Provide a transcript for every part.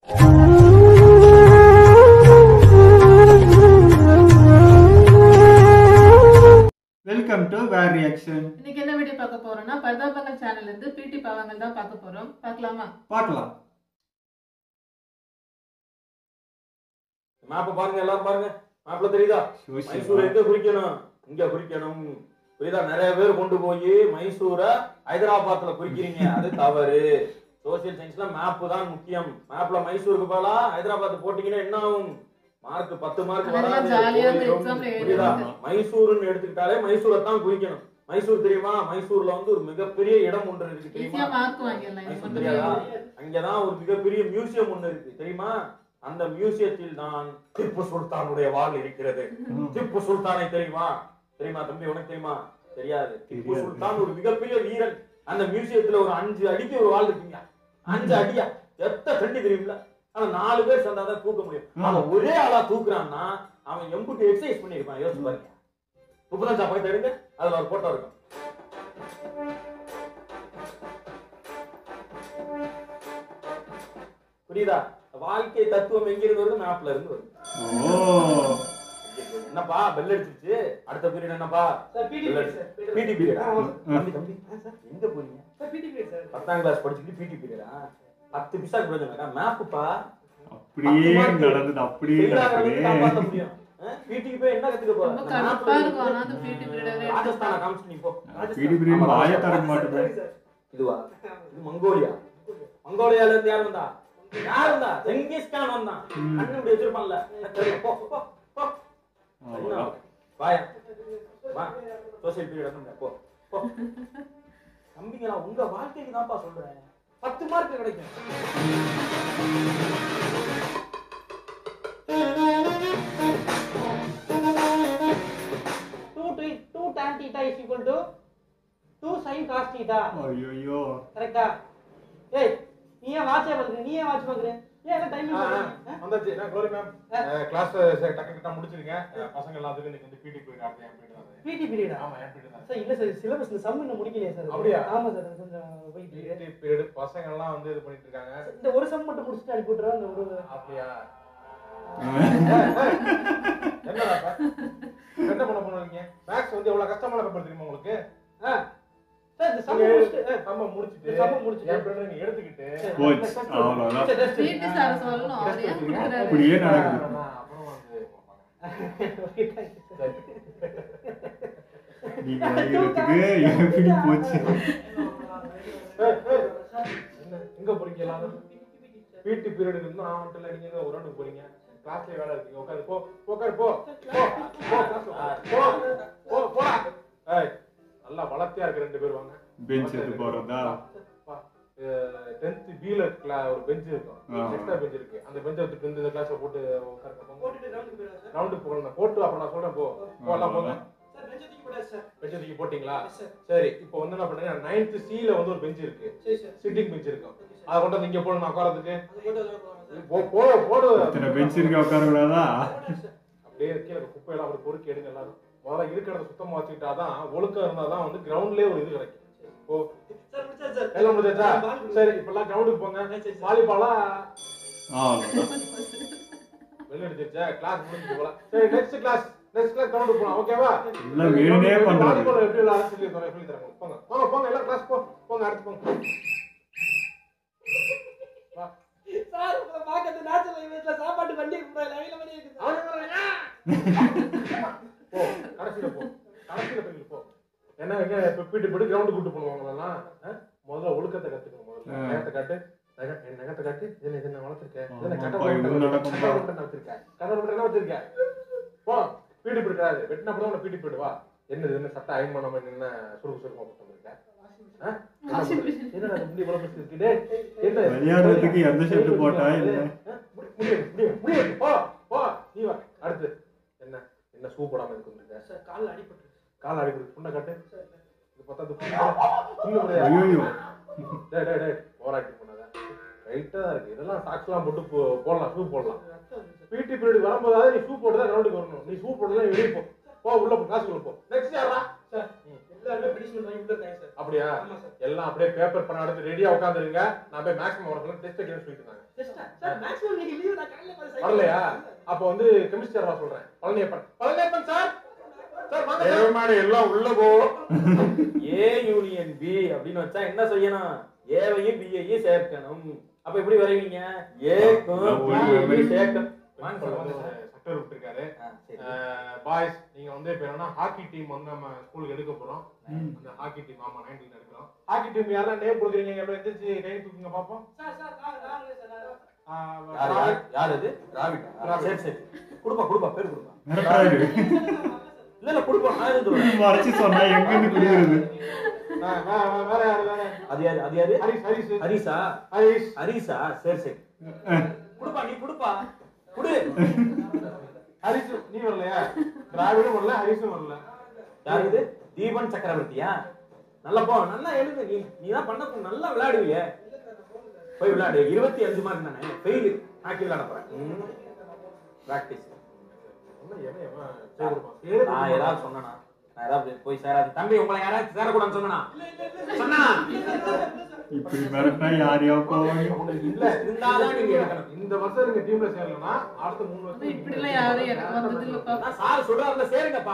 Welcome to where reaction இன்னைக்கு என்ன video பார்க்க போறோம்னா பரதாபங்கள் சேனல்ல இருந்து பிடி பாவங்கள் தான் பார்க்க போறோம் பார்க்கலாமா பார்க்கலாம் மேப்ப பாருங்க எல்லாரும் பாருங்க மேப்ல தெரியுதா மைசூர் எங்க குறிக்கணும் இங்க குறிக்கணும் புரியுதா நிறைய பேர் கொண்டு போய் மைசூரை ஹைதராபாத்ல குறிக்கிறீங்க அது தவறு சோசியல் சயின்ஸ்ல மேப் தான் முக்கியம் மேப்ல மைசூருக்கு போல ஹைதராபாத் போட்டீங்கன்னா என்ன ஆகும் மார்க் பத்து மார்க் அதெல்லாம் வராது ஜாலியா போயிடும். exam ல எழுதி புரியுதா வந்து. மைசூர்னு எடுத்துக்கிட்டாலே மைசூரை தான் குறிக்கணும் மைசூர் தெரியுமா மைசூர்ல வந்து ஒரு மிகப்பெரிய இடம் ஒன்று இருக்கு ஈஸியா தெரியுமா மார்க் வாங்கிடலாம் இது மைசூர் மட்டும் தெரியாதா தெரியாது. அங்கதான் ஒரு மிகப்பெரிய மியூசியம் ஒண்ணு இருக்கு தெரியுமா அந்த மியூசியத்தில் தான் திப்பு சுல்தானுடைய வாள் இருக்கிறது திப்பு சுல்தானை தெரியுமா தெரியுமா தம்பி உனக்கு தெரியுமா தெரியாது திப்பு தெரியாது. சுல்தான் ஒரு மிகப்பெரிய வீரன் அந்த மியூசியத்துல ஒரு அஞ்சு அடிக்கு ஒரு வாள் இருக்குங்க அஞ்சு அடியா எத்த தண்ணி தெரியுமில்ல ஆனா நாலு பேர் சேர்ந்தாதான் தூக்க முடியும் ம். அவன் ஒரே ஆளா தூக்குறான்னா அவன் எம்புட்டு எக்ஸசைஸ் பண்ணிருப்பான் யோசிச்சு பாருங்க முப்பதாம் பக்கத்தை எடுங்க அதுல ஒரு போட்டோ இருக்கும் புரியுதா வாழ்க்கை தத்துவம் எங்கிருந்து வருது மேப்ல இருந்து வருது ஓ என்னப்பா பெல் அடிச்சிருச்சு அடுத்த பீரியட் என்னப்பா பிடி பீரியட் தம்பி தம்பி எங்க போறீங்க பத்தாம் கிளாஸ் படிச்சுட்டு பிடி பீரியடா பத்து பிசா பிரயோஜனம் மேப்புப்பா அப்படியே நடந்தது அப்படியே நடக்குது பிடிக்கு போய் என்ன கத்துக்க ரொம்ப கடுப்பா இருக்கும் ஆனா அந்த பிடி பீரியட் ராஜஸ்தான காமிச்சு நீ போ பிடி பிடி வாய தர மாட்டேன் இதுவா இது மங்கோலியா மங்கோலியால இருந்து யார் வந்தா யார் வந்தா செங்கிஸ் கான் வந்தான் ம். கண்ணு இப்படி வச்சிருப்பான்ல தெரியும். போ போ போ என்ன? வாயா வா சோசியல் பீரியட் வந்து போ போ தம்பிங்களா உங்க வாழ்க்கைக்கு தான்ப்பா சொல்றேன் பத்து மார்க் கிடைக்கும் two to two tan theta is equal to two sin cos theta ஐயோ கரெக்டா ஏய் நீ ஏன் வாட்சே பாக்குற நீ ஏன் வாட்ச் பாக்குற ஏன் என்ன டைமிங் வந்தாச்சு நான் க்ளோரி மேம் கிளாஸ் டக்கு டக்கா முடிச்சிருக்கேன் அஹ் பசங்க எல்லாத்துக்கும் இன்னைக்கு வந்து பிடி போயிடு அப்படியே போயிட்டு தான் பிடி பீரியடா ஆமா என் பீரியட் தான் சார் இல்ல சார் சிலபஸ்ல சம் இன்னும் முடிக்கலையா சார் அப்படியா? ஆமா சார் அது கொஞ்சம் போயிட்டு இருக்கு. பிடி பீரியட் பசங்க எல்லாம் வந்து இது பண்ணிட்டு இருக்காங்க இந்த ஒரு சம் மட்டும் முடிச்சுட்டு அனுப்பி விட்டுறோம் அந்த ஒரு அப்படியா என்னடா என்ன பண்ண போறீங்க மேக்ஸ் வந்து எவ்வளவு கஷ்டமான பேப்பர் தெரியுமா உங்களுக்கு ஆ சார் இந்த சம் நீங்க முடிச்சுட்டு சம்ம முடிச்சிட்டு இந்த சம்ம முடிச்சிட்டு. என் பிள்ளை நீங்க எடுத்துக்கிட்டு போச்சு அவ்வளவுதான் சார், test பிடி சார் சொல்லணும் அவர் ஏன் கொடுக்குறாரு அப்படியே நடக்குது நான் அப்புறம் வந்து Okay, thank you, sir. நீங்க அடிக்கிறதுக்கு எப்படி போச்சு ஏய், ஏய், என்ன எங்க போறீங்க எல்லாரும் பிடி பீரியட் இருந்து நான் மட்டும் இல்ல நீங்க எங்க ஒரு ரவுண்டுக்கு போறீங்க கிளாஸ்ல வேலை இருக்கீங்க உட்காரு போ உட்காரு போ போ போ class உட்காரு. போ போ போடா ஏய் நல்லா வளர்த்தியா இருக்கு ரெண்டு பேர் வாங்க பெஞ்ச் எடுத்து போறதா டென்த் பில ஒரு பெஞ்ச் இருக்கும் ஆ. எக்ஸ்ட்ரா பெஞ்ச் இருக்கு அந்த பெஞ்சை எடுத்து இந்த கிளாஸ்ல போட்டு உட்காருங்க போங்க போட்டுட்டு round க்கு போயிடலாம், sir. ரவுண்டு போகணும் போட்டு அப்புறம் நான் சொல்றேன் போ போலாம் போங்க Sir, bench தூக்கி போடாது, sir. பெஞ்சை தூக்கி போட்டீங்களா Yes, sir. சரி இப்போ வந்து என்ன பண்ணுங்க நைன்த் சில வந்து ஒரு பெஞ்ச் இருக்கு சரி, sir. சிட்டிங் பெஞ்ச் இருக்கும் அதை கொண்டு வந்து இங்க போடணும் உட்காரதுக்கு அது போட்டு அதெல்லாம் போடலாம், sir. போ போ போடு இத்தனை பெஞ்ச் இருக்க உட்கார கூடாதா போடாது, sir. அப்படியே கீழே குப்பையெல்லாம் அப்படி பொறுக்கி எடுங்க எல்லாரும் முதல்ல இருக்கிறத சுத்தமா வச்சுக்கிட்டாதான் ஒழுக்கம் இருந்தாதான் வந்து கிரவுண்ட்லயே ஒரு இது கிடைக்கும் ஓ Sir, முடிச்சாச்சு, sir. எல்லாம் முடிஞ்சாச்சா ball கொடுங்க. சரி இப்ப எல்லாம் கிரவுண்டுக்கு போங்க சரி, சரி. வாலிபாலா அவ்வளவுதான் வெளில அடிச்சிருச்சா கிளாஸ் முடிஞ்சு போல சரி நெக்ஸ்ட் கிளாஸ் நெக்ஸ்ட் கிளாஸ் கிரவுண்டுக்கு போலாம் ஓகேவா எல்லாம் வேணுனே பண்றது. வாலிபால் எப்படி விளையாட சொல்லி தரேன் சொல்லி தரேன் போங்க போங்க போங்க எல்லாம் கிளாஸ் போ போங்க அடுத்து போங்க வா. Sir, உங்களை பார்க்கறது natural image-ல சாப்பாட்டு வண்டி இருக்கு bro. line ல வண்டி இருக்கு, sir. அவனே வர்றான். போ கடைசியில போ கடைசியில போய் போ என்ன எங்க இப்ப பீட்டு போட்டு கிரவுண்டு கூட்டு போடுவாங்களா முதல்ல ஒழுக்கத்தை கத்துக்கணும் முதல்ல ஆ. நகத்தை காட்டு நகை- என் நகத்தை காட்டு இது இது நான் வளர்த்திருக்கேன் இது ஆமா, நான் கட்ட அப்பா, இது நடக்கும்பா. கடவுள் வச்சிருக்கேன் கடவுள் என்ன வச்சிருக்கேன் போ பீட்டு போயிடாது வெட்டினா கூட உன பீட்டு போயிடுவா என்ன என்ன சட்டை அயன் பண்ணாம என்ன சுருக்கு சுருக்கமா போட்டு வந்திருக்க ஆ? என்ன பண்ற? என்னடா இது முடி இவ்வளவு பெருசு இருக்கு? டேய், என்ன? விளையாடுறதுக்கு எந்த shirt போட்டா என்ன? ஆ? முடி- முடியும், முடியும், முடியும். போ, போ, நீ வா. அடுத்து என்ன என்ன ஷூ போடாம இருக்கு வந்திருக்க? Sir, கால்ல அடிபட்டுருச்சு. கால் அடிபடுது புண்ணை காட்டு இது பார்த்தா இது புண்ணு புண்ணு முடியாது ஐயோ டேய் டேய் டேய் ஓவராக்டிங் பண்ணாத ரைட்டா தான் இருக்கு இதெல்லாம் சாக்ஸ்லாம் போட்டு போ- போடலாம் ஷூ போடலாம் ரத்தம் வந்துச்சு, sir. பிடி பீரியட் வரும்போதாவது நீ ஷூ போட்டு தான் கிரவுண்டுக்கு வரணும் நீ ஷூ போட்டு தான் வெளியே போ போ உள்ள போ கிளாஸ் உள்ள போ நெக்ஸ்ட் யாரா Sir, எல்லாருமே பெடிஷன் வாங்கி உள்ள இருக்காங்க சார் அப்படியா ஆமா சார் எல்லாம் அப்படியே பேப்பர் பண்ண எடுத்து ரெடியா உட்காந்துருங்க நான் போய் மேக்ஸிமம் வரதுல டெஸ்ட் வைக்கணும்னு சொல்லிட்டு இருந்தாங்க ஜஸ்டா சார் மேக்ஸிமம் இன்னைக்கு லீவ் நான் காலையில பாத்து வரலையா அப்போ வந்து கெமிஸ்டர் வர சொல்றேன் பழனியப்பன் பழனியப்பன் சார் சார் வாங்க சார். எல்லாம் உள்ள போ ஏ யூனியன் பி அப்படின்னு வச்சா என்ன செய்யணும் ஏவையும் பியையும் சேர்க்கணும் அப்ப எப்படி வரைவீங்க ஏக்கும் பியையும் சேர்க்கணும் வாங்க சார் சார், வந்து வாங்க சார். சட்டர் விட்டுருக்காரு ஆ, சரி. பாய்ஸ் நீங்க வந்து இப்ப என்னன்னா ஹாக்கி டீம் வந்து நம்ம ஸ்கூலுக்கு எடுக்க போறோம் ம். அந்த ஹாக்கி டீம் ஆமா நைன்டீன் எடுக்கிறோம் ஹாக்கி டீம் யாரெல்லாம் நேம் கொடுக்குறீங்க எவ்வளவு எந்திரிச்சு கை தூக்குங்க பாப்போம் சார் சார் நான் நான் இல்லை சார் நான் ஆ, யார், யார், யார் இது திராவிடா திராவிட. சரி சரி கொடுப்பா கொடுப்பா பேர் கொடுப்பா மிரட்டாரு. இல்ல இல்ல கொடுப்பா நான் எதுவும் சொல்றேன். மறைச்சு சொன்னா எங்க இருந்து குடிக்கிறது ஆ, வே- வே- வேற யாரு வேற அது யாரு அது யாரு ஹரிஷ் ஹரிஷ் ஹரிசா ஹரிஷ் ஹரிசா சரி சரி கொடுப்பா நீ கொடுப்பா குடு ஹரிஷ் நீ வரலையா திராவிடும் வரல ஹரிஷும் வரல யார் இது தீபன் சக்கரவர்த்தியா நல்லா போ நல்லா எழுது நீ நீ தான் பண்ண நல்லா விளையாடுவிய போய் விளையாடு இருபத்தி அஞ்சு மார்க் தானே ஃபெயில் ஹாக்கி விளையாட போறேன் பிராக்டிஸ் என்ன எவன் எவன் பேர் கொடுப்பான்? பேரே நான் கொடுக்க ஏதாவது சொன்னனா நான் ஏதாவது போய் சேராது தம்பி உங்களை யாராவது சேரக்கூடாதுன்னு சொன்னனா சொன்னா இப்படி மிரட்டினா யார் யார் போவாங்க உங்களுக்கு இல்ல இருந்தாதான் நீங்க எடுக்கணும் இந்த வருஷம் நீங்க டீம்ல சேரலனா அடுத்த மூணு வருஷம் இப்படி எல்லாம் யாரும் எனக்கு வந்தது இல்லப்பா நான் சார் சொல்றாருல சேருங்கப்பா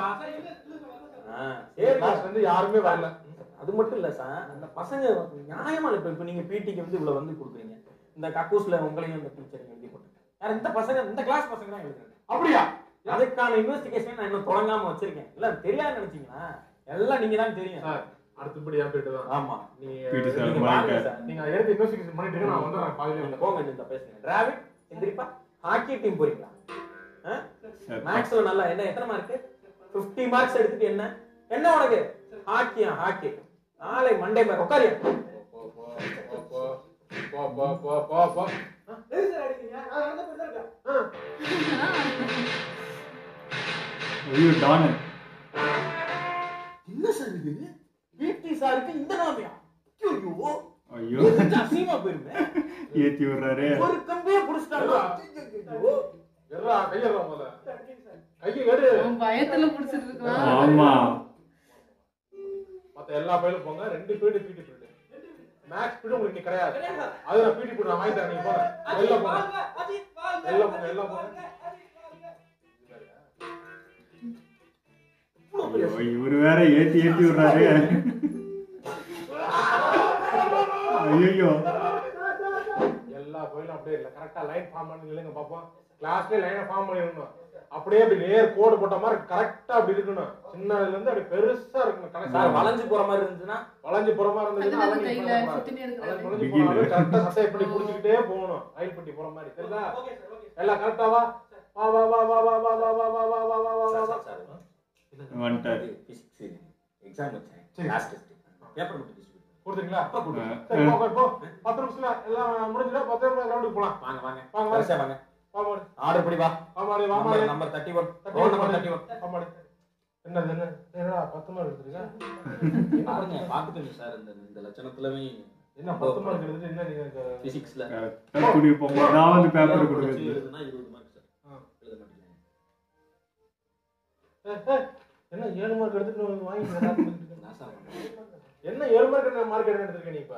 ஆ, சேருங்க கிளாஸ் வந்து யாருமே வரல அது மட்டும் இல்ல சார் அந்த பசங்க நியாயமா இப்ப இப்ப நீங்க பிடிக்கு வந்து இவ்வளவு வந்து கொடுக்குறீங்க இந்த கக்கூஸ்ல உங்களையும் இந்த டீச்சர் எழுதி போட்டு யார் இந்த பசங்க இந்த கிளாஸ் பசங்க தான் எழுதுறாங்க அப்படியா அதுக்கான இன்வெஸ்டிகேஷன் நான் இன்னும் தொடங்காம வச்சிருக்கேன் இல்ல தெரியாது நினைச்சீங்களா எல்லாம் நீங்க தான் தெரியும் சார் அடுத்தபடி என் பேட்டு தான் ஆமா நீங்க PT சார் நீங்க மாறிட்டார். பாருங்க சார் நீங்க எடுத்து இன்வெஸ்டிகேஷன் பண்ணிட்டு இருங்க, நான் வந்துடுறேன் நீங்க பாதியில போங்க இந்த பேசுங்க டிராவிட் எந்திரிப்பா ஹாக்கி டீம் போறீங்களா சரி. மேக்ஸ்ல நல்லா என்ன எத்தனை மார்க் 50 மார்க்ஸ் எடுத்துட்டு என்ன என்ன உனக்கு ஹாக்கியா ஹாக்கி நாளை மண்டே மேல உட்காரியா போ போ போ போ போ போ போ போ போ எது சார் அடிக்கிறீங்க நான் நடந்து போய் தான் இருக்கேன் ஐயோ டானு என்ன சார் இது பிடி சாருக்கு இந்த நாமையா ஐயோ ஐயோ அசிங்கமா போயிருமே ஏத்தி விடுறாரு ஒரு கம்பியே புடிச்சிட்டாங்க ஐயோ. எர்ரா கையறா முதல்ல கையை எடு அவன் பயத்துல புடிச்சிட்டு இருக்கான் ஆமா மத்த எல்லா பையிலும் போங்க ரெண்டு period PT period maths period உங்களுக்கு இன்னைக்கு கிடையாது அது நான் பிடி பீரியட் நான் வாங்கி தரேன் நீங்க போங்க எல்லாம் போங்க வாங்க அஜித் வாங்க எல்லாம் போங்க எல்லாம் போங்க ஐயோ இவரு வேற ஏத்தி ஏத்தி விடுறாரு ஐயோ எல்லா பையிலும் அப்படியே இல்ல கரெக்டா லைன் ஃபார்ம் பண்ணி நில்லுங்க பாப்போம் கிளாஸ்லயே லைனை ஃபார்ம் பண்ணிடணும் அப்படியே அப்படி நேர் கோடு போட்ட மாதிரி கரெக்டா அப்படி இருக்கணும் சின்னதுல இருந்து அப்படி பெருசா இருக்கணும் சார் கணக்கு வளைஞ்சு போற மாதிரி இருந்துச்சுன்னா வளைஞ்சு புறமா இருந்ததுன்னா அதுதான் அதை நீங்க கையில பண்ணக்கூடாது. சுத்தினே அதை இருக்கிறாரு நுழைஞ்சு போனாலும் கரெக்டா சட்டை இப்படி புடிச்சுக்கிட்டே போகணும் ரயில் பட்டி போற மாதிரி சரிங்களா ஓகே சார் ஓகே எல்லாம் கரெக்டா வா வா வா வா வா வா வா வா வா வா வா வா வா வா வா சார், சார், சார். வந்துட்டாரு. பிசிக்ஸ் எக்ஸாம் வச்சேன் சரி. கிளாஸ் டெஸ்ட் பேப்பர் மட்டும் distribute பண்ணு. கொடுத்துருங்களா அப்ப கொடு. சரி போ, போ, போ பத்து நிமிஷத்துல எல்லாம் முடிஞ்சிடும் பத்து நிமிஷம் கிரவுண்டுக்கு போலாம் வாங்க வாங்க வாங்க, வாங்க. வரிசையா வாங்க வா மாடு ஆர்டர் படி வா வா மாடு வா மாடு நம்பர் நம்பர் தேர்ட்டி ஒன் தட்டி ரோல் விடு நம்பர் மாடு. தேர்ட்டி ஒன் வா மாடு என்னது என்ன என்னடா பத்து மார்க் எடுத்துருக்க பாருங்க பாத்துக்கோங்க சார் இந்த இந்த லட்சணத்துலவே என்ன பத்து மார்க் எடுத்துட்டு என்ன நீங்க பிசிக்ஸ்ல கரெக்டா கூடி போகும்போது நான் வந்து பேப்பர் கொடுக்குறது எழுதுனா இருபது மார்க் சார் ஆ. எழுத மாட்டேங்க என்ன ஏழு மார்க் எடுத்துட்டு வந்து வாங்கி எல்லாத்தையும் பண்ணிட்டு இருக்க? நான் சார் பண்றேன். என்ன ஏழு மார்க் என்ன மார்க் என்ன எடுத்திருக்க நீ இப்ப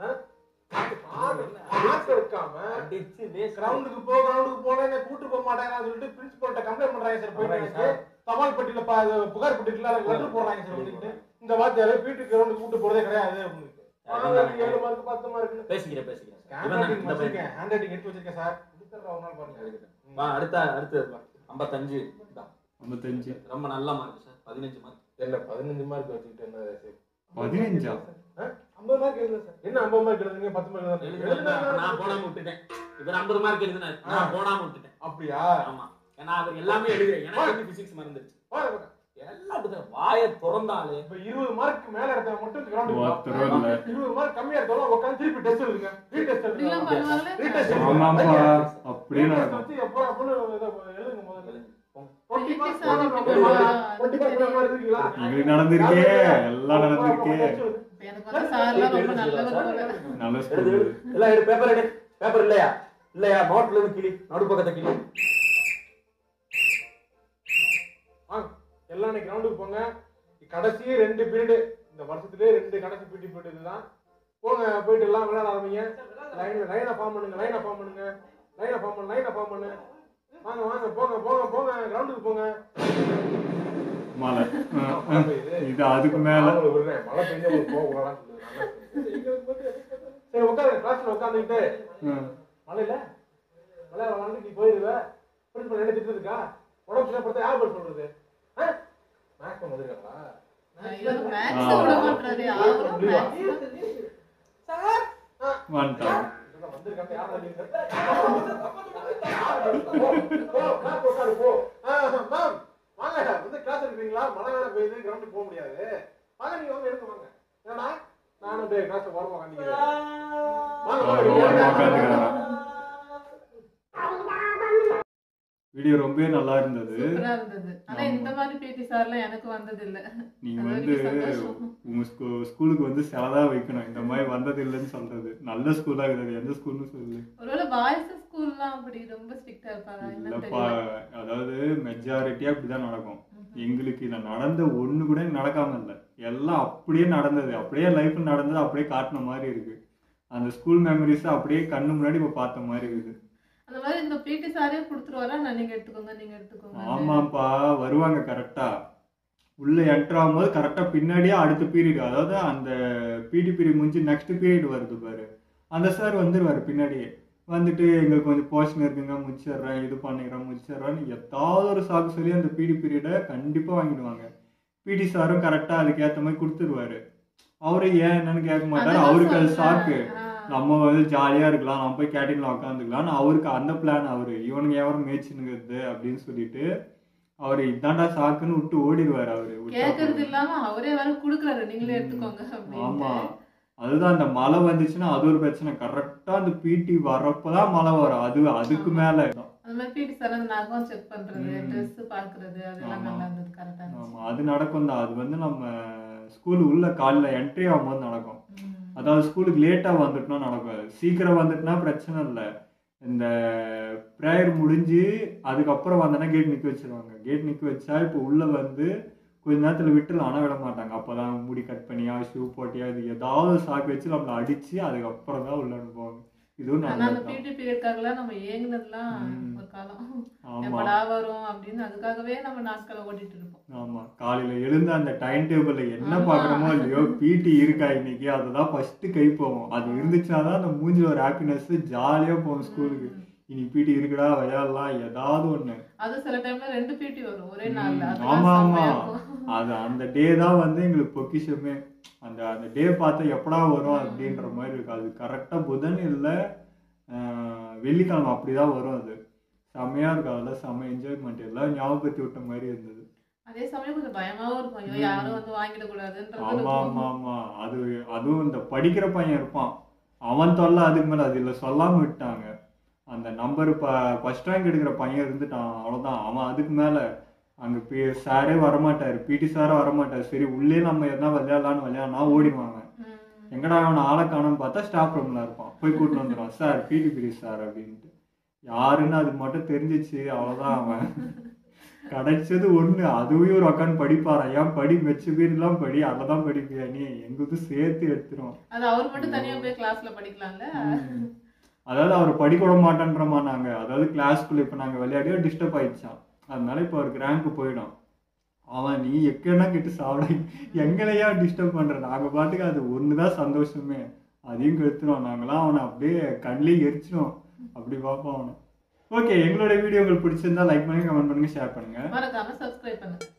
மார்க் எடுக்காம அடிச்சு waste. கிரவுண்டுக்கு போ கிரவுண்டுக்கு போனா என்ன கூட்டு போக மாட்டேங்கிறான்னு சொல்லிட்டு பிரின்சிபல்ட்ட கம்ப்ளைண்ட் பண்றாங்க சார் போயிட்டு பண்றாங்க எனக்கு தபால் பெட்டியில பா- இது புகார் பெட்டியில லெட்டர் போடுறாங்க சார் வந்துட்டு இந்த வாத்தியாரு வீட்டு கிரவுண்டுக்கு கூட்டு போறதே கிடையாது அப்படின்னு அதான் ஏழு மார்க் பத்து மார்க் பேசிக்கிறேன் பேசிக்கிறேன் சார். ஹேண்ட் இவன் தான் ரைட்டிங் இந்த பையன். வச்சிருக்கேன் ஹேண்ட் ரைட்டிங் எடுத்து வச்சிருக்கேன் சார் கொடுத்துட்றேன் ஒரு நாள் பாருங்க எழுதுறேன். வா அடுத்த அடுத்து வா. ஐம்பத்தஞ்சு இதான். ஐம்பத்தஞ்சு ரொம்ப நல்ல மார்க் சார் பதினஞ்சு மார்க் இல்ல பதினஞ்சு மார்க் வச்சுக்கிட்டு என்ன சரி பதினஞ்சா ஐம்பது மார்க் எழுதுங்க சார் என்ன ஐம்பது மார்க் எழுதுங்க பத்து மார்க் எழுதுனா நான் போடாம விட்டுட்டேன் இவர் ஐம்பது மார்க் எழுதினார் நான் போடாம விட்டுட்டேன் அப்படியா ஆமா ஏன்னா அவர் எல்லாமே எழுதுறேன் எனக்கு வந்து பிசிக்ஸ் மறந்துருச்சு பாருங்க. எல்லாம் அப்படிதான் வாயை திறந்தாலே இப்ப இருபது மார்க் மேல எடுத்தா மட்டும் ஒருத்தரும் இல்ல. கிரவுண்ட் இருபது மார்க் கம்மியா எடுத்தாலும் உட்காந்து திருப்பி டெஸ்ட் எழுதுங்க ரீ டெஸ்ட் இப்படிலாம் எழுதுங்க பண்ணுவாங்களே ரீ டெஸ்ட் ஆமாப்பா அப்படியே ரீ டெஸ்ட் நடக்கும் வச்சு எப்போ அப்படின்னு இதை எழுதுங்க முதல்ல போங்க. டுவெண்ட்டி PT மார்க் சார் இப்படி டுவெண்ட்டி பண்ணுவாரா? மார்க் இருக்கீங்களா எங்களுக்கு நடந்திருக்கே எல்லாம் நடந்திருக்கே எனக்கு வந்து சார்லாம் ரொம்ப நல்லவர் போல நல்ல எழுது ஸ்கூல் எழுது. எல்லாம் எடு பேப்பர் எடு பேப்பர் இல்லையா இல்லையா நோட்ல இருந்து கிளி நடு பக்கத்தை கிளி வாங்க எல்லாம் இன்னைக்கு கிரவுண்டுக்கு போங்க கடைசி ரெண்டு பீரியடு இந்த வருஷத்துலயே ரெண்டு கடைசி பிடி பீரியட் இதுதான் போங்க போயிட்டு எல்லாம் விளையாட ஆரம்பிங்க லைன் லைனை ஃபார்ம் பண்ணுங்க லைனை ஃபார்ம் பண்ணுங்க லைனை ஃபார்ம் பண்ணு லைனை ஃபார்ம் பண்ணு வாங்க வாங்க போங்க போங்க போங்க கிரவுண்டுக்கு போங்க மழை ஆ, ஆ. மழை பெய்யுது. இது அதுக்கு மேல நான் உங்களை விடுறேன். மழை பெய்ஞ்சா உங்களுக்கு கோவம் வரான்னு சொல்லுது. சரி உட்காருங்க கிளாஸ்ல உட்காந்துக்கிட்டு ஆ. மழை இல்ல மழை வந்து நீ போயிருவ பிரின்சிபல் என்ன திட்டு இருக்கா உடம்பு சரியா படுத்தா யார் பேர் சொல்றது மேக்ஸ் வந்துருக்காங்களா ஐயோ மேக்ஸ் விட மாட்டாரு அவரும் மேக்ஸ் சார் வந்துட்டாங்க இதெல்லாம் வந்திருக்காங்க யார் உட்காரு போ மேம் வாங்க வந்து கிளாஸ் எடுக்கிறீங்களா மழை வேலை பெய்யுது கிரவுண்டுக்கு போக முடியாது வாங்க நீங்க வாங்க எடுங்க வாங்க என்னடா நானும் அப்படியே கிளாஸ் ஓரமா காண்டிக்கிறேன் வாங்க அவர் ஓரமா வாங்க உட்காந்துக்கிறாரா வீடியோ ரொம்பவே நல்லா இருந்தது சூப்பரா இருந்தது ஆனா இந்த மாதிரி பிடி சார்லாம் எனக்கு வந்தது இல்ல நீங்க அது வந்து வரைக்கும் சந்தோஷம். உங்க ஸ்கூ- ஸ்கூலுக்கு வந்து செலதா வைக்கணும் இந்த மாதிரி வந்தது இல்லைன்னு சொல்றது நல்ல ஸ்கூலா இருக்குது எந்த ஸ்கூல்னு சொல்லு ஒருவேளை பாய்ஸ் ஸ்கூல்லாம் அப்படி ரொம்ப ஸ்ட்ரிக்டா இருப்பாரா என்னன்னு இல்லப்பா தெரியல அதாவது மெஜாரிட்டியா அப்படிதான் நடக்கும் எங்களுக்கு இதுல நடந்த ஒண்ணு கூட நடக்காம இல்ல எல்லாம் அப்படியே நடந்தது அப்படியே லைஃப்ல நடந்தது அப்படியே காட்டின மாதிரி இருக்கு அந்த ஸ்கூல் மெமரிஸ் அப்படியே கண்ணு முன்னாடி இப்ப பார்த்த மாதிரி இருக்குது அந்த மாதிரி இந்த பிடி சாரே கொடுத்துருவாரா நான் நீங்க எடுத்துக்கோங்க நீங்க எடுத்துக்கோங்க ஆமாப்பா வருவாங்க கரெக்டா உள்ள என்டர் ஆகும்போது கரெக்டா பின்னாடியே அடுத்த பீரியட் அதாவது அந்த பிடி பீரியட் முடிஞ்சு நெக்ஸ்ட் பீரியட் வருது பாரு அந்த சார் வந்துருவாரு பின்னாடியே வந்துட்டு எங்களுக்கு கொஞ்சம் போர்ஷன் இருக்குங்க முடிச்சிடுறேன் இது பண்ணிடுறேன் முடிச்சிடுறேன்னு ஏதாவது ஒரு சாக்கு சொல்லி அந்த பிடி பீரியடை கண்டிப்பா வாங்கிடுவாங்க பிடி சாரும் கரெக்டா அதுக்கேற்ற மாதிரி கொடுத்துருவாரு அவரு ஏன் என்னன்னு கேட்க மாட்டாரு அதான் அவருக்கு அது சொல்றேன். சாக்கு ஆ. நம்ம வந்து ஜாலியா இருக்கலாம் நம்ம போய் கேட்டீன்ல உட்காந்துக்கலாம் அவருக்கு அந்த பிளான் அவரு இவனுங்க எவரும் மேய்ச்சினுங்கிறது அப்படின்னு சொல்லிட்டு அவரு இதாண்டா சாக்குன்னு விட்டு ஓடிடுவாரு அவரு விட்டா கேக்குறது போதும். இல்லாம அவரே வேற குடுக்குறாரு நீங்களே ம். எடுத்துக்கோங்க ஆமா அப்படின்னு அதுதான் அந்த மழை வந்துச்சுன்னா அது ஒரு பிரச்சனை கரெக்டா அந்த பிடி வர்றப்பதான் மழை வரும் அது அதுக்கு ஆமா. மேல அந்த மாதிரி பிடி சார் அந்த நகம் செக் பண்றது ம். ட்ரெஸ் பாக்குறது அதெல்லாம் ஆமா. நல்லா இருந்தது கரெக்டா ஆமா இருந்துச்சு அது நடக்கும் தான் அது வந்து நம்ம ஸ்கூல் உள்ள காலைல என்ட்ரி ஆகும்போது நடக்கும் ம். அதாவது ஸ்கூலுக்கு லேட்டா வந்துட்டுனா நடக்காது சீக்கிரம் வந்துட்டுனா பிரச்சனை இல்லை இந்த ப்ரேயர் முடிஞ்சு அதுக்கப்புறம் வந்தோன்னா கேட் நிக்க வச்சிருவாங்க கேட் நிக்க வச்சா இப்போ உள்ள வந்து கொஞ்ச நேரத்துல விட்டுலாம் ஆனால் விட மாட்டாங்க அப்பதான் முடி கட் பண்ணியா ஷூ போட்டியா இது ஏதாவது சாக்கு வச்சு நம்மளை அடிச்சு அதுக்கப்புறம் தான் உள்ள அனுப்புவாங்க இதுவும் ஆனா அந்த நல்லது பிடி பீரியட்காகலாம் நம்ம ஏங்குனதுலாம் ம். ஒரு காலம் ஆமா எப்படா வரும் அப்படின்னு அதுக்காகவே நம்ம நாட்களை ஓட்டிட்டு இருப்போம் ஆமா காலையில எழுந்து அந்த டைம் டேபிள்ல என்ன ஆமா. பாக்குறோமோ இல்லையோ பிடி இருக்கா இன்னைக்கு அதுதான் ஃபர்ஸ்ட் கை போவோம் அது இருந்துச்சுன்னா தான் அந்த மூஞ்சில ஒரு ஹாப்பினஸ் ஜாலியா போகும் ஸ்கூலுக்கு ம். இன்னைக்கு பிடி இருக்குடா விளையாடலாம் ஏதாவது ஒண்ணு அது சில டைம்ல ரெண்டு பிடி வரும் ஒரே நாள்ல ம், அதெல்லாம் ஆமா ஆமா செம்மையா இருக்கும். அது அந்த டே தான் வந்து எங்களுக்கு பொக்கிஷமே அந்த அந்த டே பார்த்தா எப்படா வரும் அப்படின்ற மாதிரி இருக்கு அது கரெக்டா புதன் இல்லை வெள்ளிக்கிழமை அப்படிதான் வரும் அது செம்மையா இருக்கும் அதெல்லாம் செம்ம என்ஜாய்மெண்ட் எல்லாம் ஞாபகப்படுத்தி விட்ட மாதிரி இருந்தது அதே சமயம் கொஞ்சம் பயமாவும் இருக்கும் ஐயோ ம். யாரும் வந்து வாங்கிடக்கூடாதுன்றது ஆமா ஆமா இருக்கும். ஆமா அது அதுவும் இந்த படிக்கிற பையன் இருப்பான் அவன் தொல்லை அதுக்கு மேல அது இல்ல சொல்லாம விட்டாங்க அந்த நம்பர் இப்ப ஃபர்ஸ்ட் ரேங்க் எடுக்கிற பையன் இருந்துட்டான் அவ்வளவுதான் அவன் அதுக்கு மேல அங்க பி சாரே வரமாட்டாரு பிடி சாரும் வரமாட்டாரு சரி உள்ளே நம்ம எதனா விளையாடலான்னு விளையாடனா ஓடிடுவாங்க ம். எங்கடா அவனை ஆளை காணோம்னு பார்த்தா ஸ்டாஃப் ரூம்ல இருப்பான் போய் கூட்டிட்டு வந்துடுவான் சார் பிடி பிடி சார் அப்படின்ட்டு யாருன்னு அதுக்கு மட்டும் தெரிஞ்சிச்சு அவ்வளவுதான் அவன் கிடைச்சது ஒண்ணு அதுவே ஒரு உக்காந்து படிப்பாரான் ஏன் படி மெச்ச பேர்லாம் படி அதெல்லாம் படிப்பியா நீ எங்களுக்கு சேர்த்து எடுத்துரும் அது அவர் மட்டும் தனியா போய் கிளாஸ்ல படிக்கலாம்ல ம். அதாவது அவர் படிக்க விட மாட்டேன்றமா நாங்க அதாவது கிளாஸ்க்குள்ள இப்ப நாங்க விளையாடியோ டிஸ்டர்ப் ஆயிடுச்சான் அதனால இப்ப அவருக்கு ரேங்க் போயிடும் அவன் நீ எக்கன்னா கிட்ட சாப்பிட எங்களையா டிஸ்டர்ப் பண்ற நாங்க பாட்டுக்கு அது ஒண்ணுதான் சந்தோஷமே அதையும் கெடுத்துருவோம் நாங்களாம் அவனை அப்படியே கண்ணிலே எரிச்சிரும் அப்படி பார்ப்போம் அவனை ஓகே எங்களோட வீடியோ உங்களுக்கு பிடிச்சிருந்தா லைக் பண்ணுங்க கமெண்ட் பண்ணுங்க ஷேர் பண்ணுங்க மறக்காம சப்ஸ்கிரைப் பண்ணுங்க